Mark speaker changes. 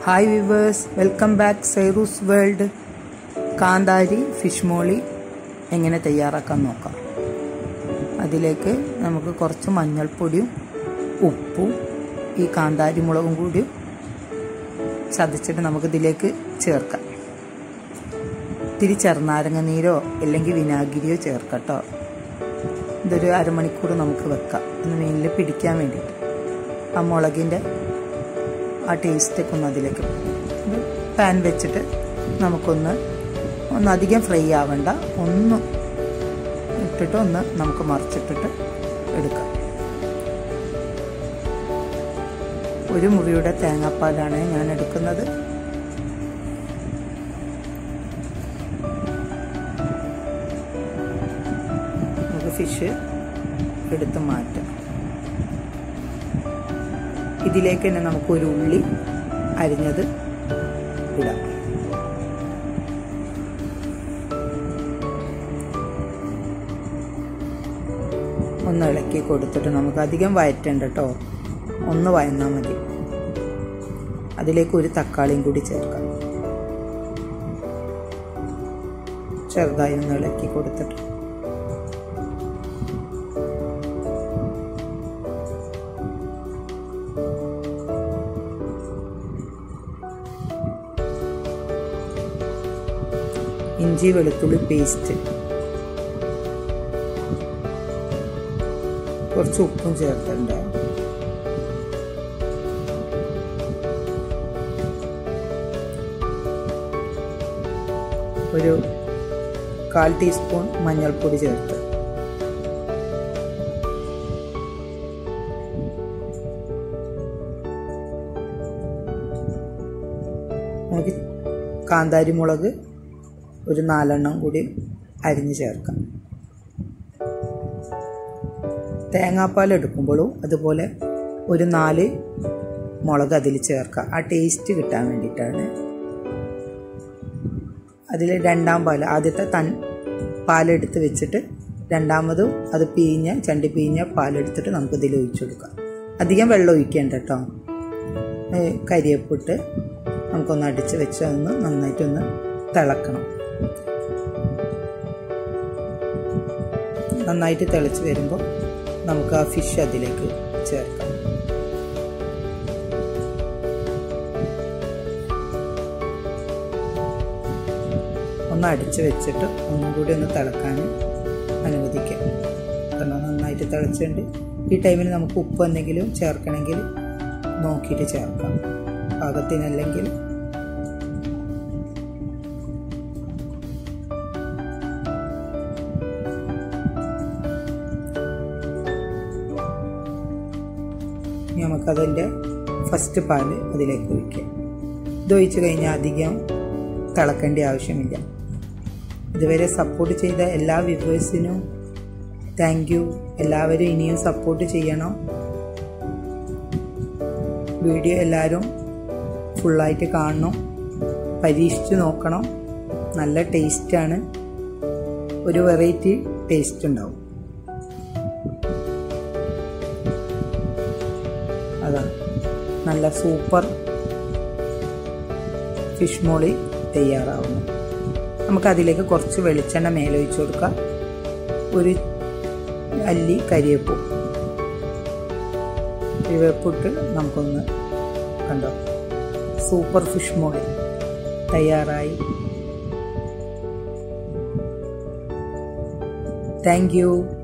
Speaker 1: hi viewers welcome back Cyrus world kanthari fish molee എങ്ങനെ തയ്യാറാക്കാൻ നോക്കാം അതിലേക്ക് നമുക്ക് കുറച്ച് മഞ്ഞൾപ്പൊടിയും ഉപ്പും ഈ കാന്താരി മുളകും കൂടി ചതച്ചിട്ട് നമുക്ക് ഇതിലേക്ക് ചേർക്കാം ഇത്തിരി ചെറുനാരങ്ങ നീരോ അല്ലെങ്കിൽ വിനാഗിരിയോ ചേർക്കട്ടോ ഇതൊരു അരമണിക്കൂർ നമുക്ക് വെക്കാം ഒന്ന് മീനിൽ പിടിക്കാൻ വേണ്ടിയിട്ട് ആ മുളകിൻ്റെ ആ ടേസ്റ്റൊക്കെ ഒന്ന് അതിലേക്ക് പാൻ വെച്ചിട്ട് നമുക്കൊന്ന് ഒന്ന് അധികം ഫ്രൈ ആവണ്ട ഒന്ന് ഇട്ടിട്ട് ഒന്ന് നമുക്ക് മറിച്ചിട്ടിട്ട് എടുക്കാം ഒരു മുറിയുടെ തേങ്ങാപ്പാലാണ് ഞാൻ എടുക്കുന്നത് നമുക്ക് ഫിഷ് എടുത്ത് മാറ്റാം ഇതിലേക്ക് തന്നെ നമുക്ക് ഒരു ഉള്ളി അരിഞ്ഞത് ഇടാം ഒന്ന് ഇളക്കി കൊടുത്തിട്ട് നമുക്ക് അധികം വയറ്റണ്ട കേട്ടോ ഒന്ന് വയന്നാൽ മതി അതിലേക്ക് ഒരു തക്കാളിയും കൂടി ചേർക്കാം ചെറുതായി ഒന്ന് ഇളക്കി കൊടുത്തിട്ട് ഇഞ്ചി വെളുത്തുള്ളി പേസ്റ്റ് കുറച്ച് ഉപ്പും ചേർത്തിട്ടുണ്ട് ഒരു കാൽ ടീസ്പൂൺ മഞ്ഞൾപ്പൊടി ചേർത്ത് നമുക്ക് കാന്താരി മുളക് ഒരു നാലെണ്ണം കൂടി അരിഞ്ഞ് ചേർക്കാം തേങ്ങാപ്പാൽ എടുക്കുമ്പോഴും അതുപോലെ ഒരു നാല് മുളക് അതിൽ ചേർക്കുക ആ ടേസ്റ്റ് കിട്ടാൻ വേണ്ടിയിട്ടാണ് അതിൽ രണ്ടാം പാൽ ആദ്യത്തെ തൻ പാലെടുത്ത് വെച്ചിട്ട് രണ്ടാമതും അത് പീഞ്ഞ ചണ്ടി പീഞ്ഞ പാലെടുത്തിട്ട് നമുക്ക് ഇതിൽ ഒഴിച്ചു കൊടുക്കാം അധികം വെള്ളം ഒഴിക്കേണ്ട കേട്ടോ കരിയപ്പിട്ട് നമുക്കൊന്ന് അടിച്ച് വെച്ച് ഒന്ന് നന്നായിട്ടൊന്ന് തിളക്കണം നന്നായിട്ട് തിളച്ച് വരുമ്പോൾ നമുക്ക് ആ ഫിഷ് അതിലേക്ക് ചേർക്കാം ഒന്ന് അടിച്ച് വെച്ചിട്ട് ഒന്നും കൂടി ഒന്ന് തിളക്കാൻ അനുവദിക്കാം കാരണം നന്നായിട്ട് തിളച്ചുണ്ട് ഈ ടൈമിൽ നമുക്ക് ഉപ്പ് എന്തെങ്കിലും ചേർക്കണമെങ്കിൽ നോക്കിയിട്ട് ചേർക്കാം പാകത്തിനല്ലെങ്കിൽ നമുക്കതിൻ്റെ ഫസ്റ്റ് പാല് അതിലേക്ക് ഒഴിക്കാം ഇത് ഒഴിച്ച് കഴിഞ്ഞാൽ അധികം തിളക്കേണ്ട ആവശ്യമില്ല ഇതുവരെ സപ്പോർട്ട് ചെയ്ത എല്ലാ വ്യൂവേഴ്സിനും താങ്ക് യു എല്ലാവരും ഇനിയും സപ്പോർട്ട് ചെയ്യണം വീഡിയോ എല്ലാവരും ഫുള്ളായിട്ട് കാണണം പരീക്ഷിച്ച് നോക്കണം നല്ല ടേസ്റ്റാണ് ഒരു വെറൈറ്റി ടേസ്റ്റ് ഉണ്ടാവും അതാണ് നല്ല സൂപ്പർ ഫിഷ് മോളി തയ്യാറാവുന്നു നമുക്കതിലേക്ക് കുറച്ച് വെളിച്ചെണ്ണ മേലൊഴിച്ച് കൊടുക്കാം ഒരു അല്ലി കരിവേപ്പും കരിവേപ്പിട്ട് നമുക്കൊന്ന് കണ്ടോ സൂപ്പർ ഫിഷ് മോളി തയ്യാറായി താങ്ക് യു